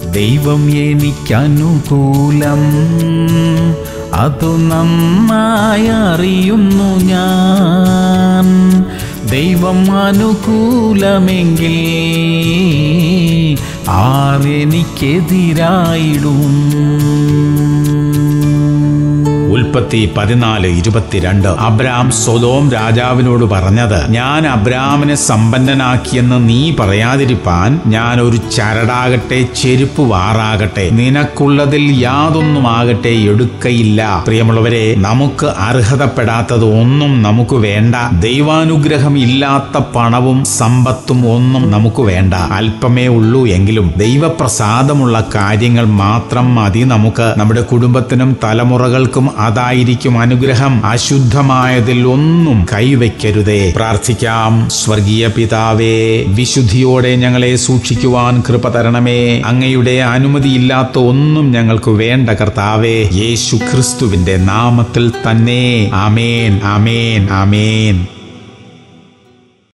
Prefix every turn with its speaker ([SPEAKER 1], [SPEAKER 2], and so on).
[SPEAKER 1] ദൈവം എനിക്കനുകൂലം അതു നന്നായി അറിയുന്നു ഞാൻ ദൈവം അനുകൂലമെങ്കിൽ ആരെനിക്കെതിരായിടും
[SPEAKER 2] ഉൽപ്പത്തി പതിനാല് ഇരുപത്തിരണ്ട് അബ്രാം സ്വതോം രാജാവിനോട് പറഞ്ഞത് ഞാൻ അബ്രാമിനെ സമ്പന്നനാക്കിയെന്ന് നീ പറയാതിരിപ്പാൻ ഞാൻ ഒരു ചരടാകട്ടെ ചെരുപ്പ് വാറാകട്ടെ നിനക്കുള്ളതിൽ യാതൊന്നുമാകട്ടെ എടുക്കയില്ല പ്രിയമുള്ളവരെ നമുക്ക് അർഹതപ്പെടാത്തത് ഒന്നും നമുക്ക് വേണ്ട ദൈവാനുഗ്രഹം ഇല്ലാത്ത പണവും സമ്പത്തും ഒന്നും നമുക്ക് വേണ്ട അല്പമേ ഉള്ളൂ എങ്കിലും ദൈവപ്രസാദമുള്ള കാര്യങ്ങൾ മാത്രം മതി നമുക്ക് നമ്മുടെ കുടുംബത്തിനും തലമുറകൾക്കും അതായിരിക്കും അനുഗ്രഹം അശുദ്ധമായതിൽ ഒന്നും കൈവയ്ക്കരുതേ പ്രാർത്ഥിക്കാം സ്വർഗീയ പിതാവേ വിശുദ്ധിയോടെ ഞങ്ങളെ സൂക്ഷിക്കുവാൻ കൃപ തരണമേ അങ്ങയുടെ അനുമതിയില്ലാത്ത ഒന്നും ഞങ്ങൾക്ക് വേണ്ട കർത്താവേ യേശു ക്രിസ്തുവിന്റെ നാമത്തിൽ തന്നെ ആമേൻ ആമേൻ ആമേൻ